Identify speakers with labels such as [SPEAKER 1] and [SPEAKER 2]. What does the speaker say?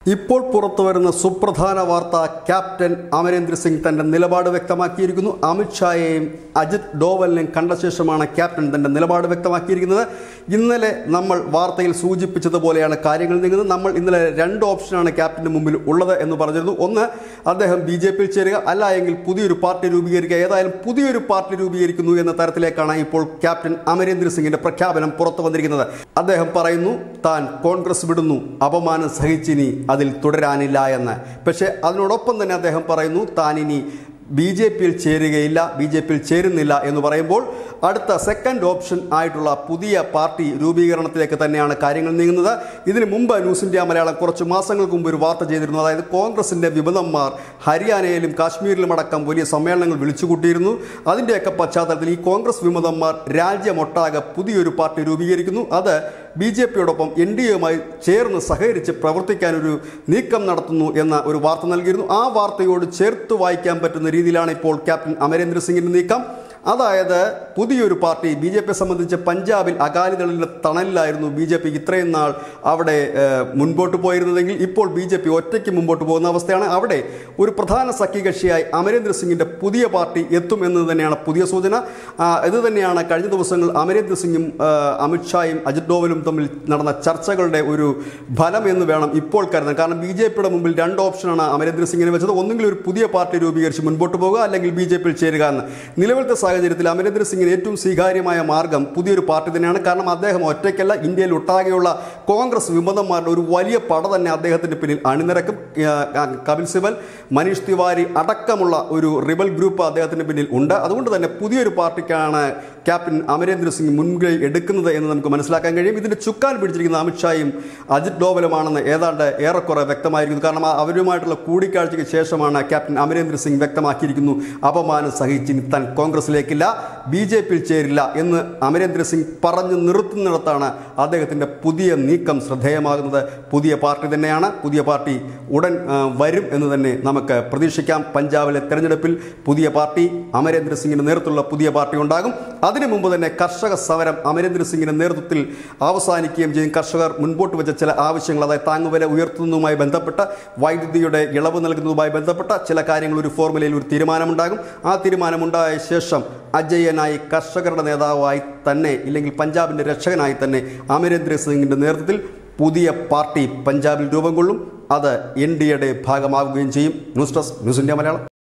[SPEAKER 1] ഇപ്പോൾ പുറത്തുവരുന്ന സുപ്രധാന വാർത്ത ക്യാപ്റ്റൻ അമരേന്ദ്ര സിംഗ് തന്റെ നിലപാട് വ്യക്തമാക്കിയിരിക്കുന്നു അമിത്ഷായെയും അജിത് ഡോവലിനെയും കണ്ട ശേഷമാണ് ക്യാപ്റ്റൻ തന്റെ നിലപാട് വ്യക്തമാക്കിയിരിക്കുന്നത് ഇന്നലെ നമ്മൾ വാർത്തയിൽ സൂചിപ്പിച്ചതുപോലെയാണ് കാര്യങ്ങൾ നീങ്ങുന്നത് നമ്മൾ ഇന്നലെ രണ്ട് ഓപ്ഷനാണ് ക്യാപ്റ്റന് മുമ്പിൽ ഉള്ളത് എന്ന് പറഞ്ഞിരുന്നു ഒന്ന് അദ്ദേഹം ബി ജെ പിയിൽ ചേരുക അല്ല എങ്കിൽ പുതിയൊരു പാർട്ടി രൂപീകരിക്കുക ഏതായാലും പുതിയൊരു പാർട്ടി രൂപീകരിക്കുന്നു എന്ന തരത്തിലേക്കാണ് ഇപ്പോൾ ക്യാപ്റ്റൻ അമരേന്ദ്ര സിംഗിന്റെ പ്രഖ്യാപനം പുറത്തു വന്നിരിക്കുന്നത് അദ്ദേഹം പറയുന്നു താൻ കോൺഗ്രസ് വിടുന്നു അപമാനം സഹിച്ചിനി അതിൽ തുടരാനില്ല എന്ന് പക്ഷേ അതിനോടൊപ്പം തന്നെ അദ്ദേഹം പറയുന്നു താൻ ഇനി ബി ജെ പിയിൽ ചേരുകയില്ല ബി ജെ പിയിൽ ചേരുന്നില്ല എന്ന് പറയുമ്പോൾ അടുത്ത സെക്കൻഡ് ഓപ്ഷൻ ആയിട്ടുള്ള പുതിയ പാർട്ടി രൂപീകരണത്തിലേക്ക് തന്നെയാണ് കാര്യങ്ങൾ നീങ്ങുന്നത് ഇതിനു മുമ്പ് ന്യൂസ് ഇന്ത്യ മലയാളം കുറച്ച് മാസങ്ങൾക്ക് മുമ്പ് ഒരു വാർത്ത ചെയ്തിരുന്നു അതായത് കോൺഗ്രസിന്റെ വിമതന്മാർ ഹരിയാനയിലും കാശ്മീരിലും അടക്കം വലിയ സമ്മേളനങ്ങൾ വിളിച്ചുകൂട്ടിയിരുന്നു അതിൻ്റെയൊക്കെ പശ്ചാത്തലത്തിൽ ഈ കോൺഗ്രസ് വിമതന്മാർ രാജ്യമൊട്ടാകെ പുതിയൊരു പാർട്ടി രൂപീകരിക്കുന്നു അത് ബി ജെ പിയോടൊപ്പം എൻ ഡി എയുമായി ചേർന്ന് സഹകരിച്ച് പ്രവർത്തിക്കാനൊരു നീക്കം നടത്തുന്നു എന്ന ഒരു വാർത്ത നൽകിയിരുന്നു ആ വാർത്തയോട് ചേർത്ത് വായിക്കാൻ പറ്റുന്ന രീതിയിലാണ് ഇപ്പോൾ ക്യാപ്റ്റൻ അമരേന്ദ്ര സിംഗിന്റെ നീക്കം അതായത് പുതിയൊരു പാർട്ടി ബി ജെ പിയെ സംബന്ധിച്ച് പഞ്ചാബിൽ അകാലിദളിൻ്റെ തണലിലായിരുന്നു ബി ജെ പി ഇത്രയും നാൾ അവിടെ ഏഹ്, മുൻപോട്ട് പോയിരുന്നതെങ്കിൽ ഇപ്പോൾ ബി ജെ പി ഒറ്റയ്ക്ക് മുമ്പോട്ട് പോകുന്ന അവസ്ഥയാണ് അവിടെ ഒരു പ്രധാന സഖ്യകക്ഷിയായി അമരേന്ദ്ര സിംഗിന്റെ പുതിയ പാർട്ടി എത്തും എന്ന് തന്നെയാണ് പുതിയ സൂചന ആ, ഇത് തന്നെയാണ് കഴിഞ്ഞ ദിവസങ്ങൾ അമരേന്ദ്ര സിംഗും ആ, അമിത്ഷായും അജിത് ഡോവലും തമ്മിൽ നടന്ന ചർച്ചകളുടെ ഒരു ഫലം എന്ന് വേണം ഇപ്പോൾ കരുതാൻ കാരണം ബി ജെ പിയുടെ മുമ്പിൽ രണ്ട് ഓപ്ഷനാണ് അമരേന്ദ്ര സിംഗിന് വെച്ചത് ഒന്നുകിൽ ഒരു പുതിയ പാർട്ടി രൂപീകരിച്ച് മുൻപോട്ട് പോകുക അല്ലെങ്കിൽ ബി ജെ പിയിൽ ചേരുക എന്ന് നിലവിലത്തെ സാഹചര്യത്തിൽ അമരേന്ദ്ര സിംഗിന് ഏറ്റവും സ്വീകാര്യമായ മാർഗം പുതിയൊരു പാർട്ടി തന്നെയാണ് കാരണം അദ്ദേഹം ഒറ്റയ്ക്കല്ല ഇന്ത്യയിൽ ഒട്ടാകെയുള്ള കോൺഗ്രസ് വിമതന്മാരുടെ ഒരു വലിയ പട തന്നെ അദ്ദേഹത്തിന്റെ പിന്നിൽ അണിനിരക്കും ആ, കപിൽ സിബൽ മനീഷ് തിവാരി അടക്കമുള്ള ഒരു റിബൽ ഗ്രൂപ്പ് അദ്ദേഹത്തിന്റെ പിന്നിൽ ഉണ്ട് അതുകൊണ്ട് തന്നെ പുതിയൊരു പാർട്ടിക്കാണ് ക്യാപ്റ്റൻ അമരേന്ദ്ര സിംഗ് മുൻകൈ എടുക്കുന്നത് എന്ന് നമുക്ക് മനസ്സിലാക്കാൻ കഴിയും ഇതിന്റെ ചുക്കാൻ പിടിച്ചിരിക്കുന്ന അമിത്ഷായും അജിത് ഡോവലുമാണെന്ന് ഏതാണ്ട് ഏറെക്കുറെ വ്യക്തമായിരിക്കുന്നു കാരണം ആ- അവരുമായിട്ടുള്ള കൂടിക്കാഴ്ചയ്ക്ക് ശേഷമാണ് ക്യാപ്റ്റൻ അമരേന്ദ്ര സിംഗ് വ്യക്തമാക്കിയിരിക്കുന്നു അപമാനം സഹിച്ച് ഇനി താൻ കോൺഗ്രസിലേക്കില്ല ബി ജെ പിയിൽ ചേരില്ല എന്ന് അമരേന്ദ്ര സിംഗ് പറഞ്ഞു നിർത്തുന്നിടത്താണ് അദ്ദേഹത്തിന്റെ പുതിയ നീക്കം ശ്രദ്ധേയമാകുന്നത് പുതിയ പാർട്ടി തന്നെയാണ് പുതിയ പാർട്ടി ഉടൻ ആ, വരും എന്ന് തന്നെ നമുക്ക് പ്രതീക്ഷിക്കാം പഞ്ചാബിലെ തെരഞ്ഞെടുപ്പിൽ പുതിയ പാർട്ടി അമരേന്ദ്ര സിംഗിന്റെ നേതൃത്വത്തിലുള്ള പുതിയ പാർട്ടി ഉണ്ടാകും അതിനു മുമ്പ് തന്നെ കർഷക സമരം അമരേന്ദ്ര സിംഗിന്റെ നേതൃത്വത്തിൽ അവസാനിക്കുകയും ചെയ്യും കർഷകർ മുൻപോട്ട് വെച്ച ചില ആവശ്യങ്ങൾ അതായത് താങ്ങുവില ഉയർത്തുന്നതുമായി ബന്ധപ്പെട്ട വൈദ്യുതിയുടെ ഇളവ് നൽകുന്നതുമായി ബന്ധപ്പെട്ട ചില കാര്യങ്ങൾ ഒരു ഫോർമുലയിൽ ഒരു തീരുമാനമുണ്ടാകും ആ തീരുമാനമുണ്ടായ ശേഷം അജയ്യനായി കർഷകരുടെ നേതാവായി തന്നെ ഇല്ലെങ്കിൽ പഞ്ചാബിന്റെ രക്ഷകനായി തന്നെ അമരേന്ദ്ര സിംഗിന്റെ നേതൃത്വത്തിൽ പുതിയ പാർട്ടി പഞ്ചാബിൽ രൂപം കൊള്ളും അത് എൻ ഡി എയുടെ ഭാഗമാവുകയും ചെയ്യും news desk news India Malayalam